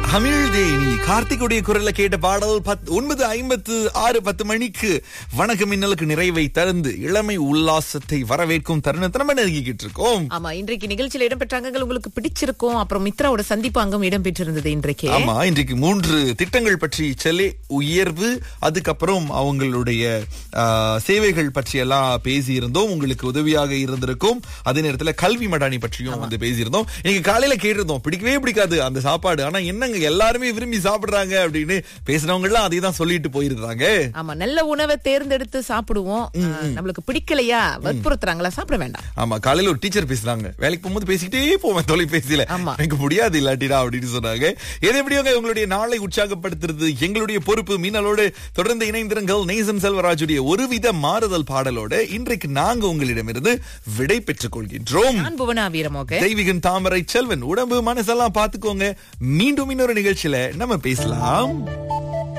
தமிழ் தேனி கார்த்திகுடைய குரல்ல கேட்ட பாடல் பத் ஒன்பது ஐம்பத்து ஆறு பத்து மணிக்கு வணக்கம் மின்னலுக்கு நிறைவை தந்து இளமை உல்லாசத்தை வரவேற்கும் தருணத்தை நம்ம நெருங்கிக்கிட்டு இருக்கோம் ஆமா இன்றைக்கு நிகழ்ச்சியில இடம்பெற்ற அங்கங்கள் உங்களுக்கு பிடிச்சிருக்கும் அப்புறம் மித்ராவோட சந்திப்பு அங்கம் இடம்பெற்றிருந்தது இன்றைக்கு ஆமா இன்றைக்கு மூன்று திட்டங்கள் பற்றி செல்லே உயர்வு அதுக்கப்புறம் அவங்களுடைய ஆ, சேவைகள் பற்றி எல்லாம் பேசி இருந்தோம் உங்களுக்கு உதவியாக இருந்திருக்கும் அதே நேரத்துல கல்வி மடானி பற்றியும் வந்து பேசியிருந்தோம் இன்னைக்கு காலையில கேட்டிருந்தோம் பிடிக்கவே பிடிக்காது அந்த சாப்பாடு ஆனா என்னங்க எல்லாருமே விரும்பி சாப்பிடுறாங்க அப்படின்னு பேசினவங்க எல்லாம் அதே தான் சொல்லிட்டு போயிருந்தாங்க ஆமா நல்ல உணவை தேர்ந்தெடுத்து சாப்பிடுவோம் ஆஹ், நம்மளுக்கு பிடிக்கலையா வற்புறுத்துறாங்களா சாப்பிட வேண்டாம் ஆமா காலையில ஒரு டீச்சர் பேசுனாங்க வேலைக்கு போகும்போது பேசிக்கிட்டே போவேன் தொலைபேசியில ஆமா. எனக்கு முடியாது இல்லாட்டிடா அப்படின்னு சொன்னாங்க எது எப்படியோங்க உங்களுடைய நாளை உற்சாகப்படுத்துறது எங்களுடைய பொறுப்பு மீனலோடு தொடர்ந்து இணைந்திருங்கள் நேசன் செல்வராஜுடைய ஒருவித மாறுதல் பாடலோட இன்றைக்கு நாங்க உங்களிடமிருந்து விடை பெற்றுக் கொள்கின்றோம் நான் புவனா வீரமோக தெய்வீகன் தாமரை செல்வன் உடம்பு மனசெல்லாம் பாத்துக்கோங்க மீண்டும் இன்னொரு நிகழ்ச்சியில நம்ம பேசலாம்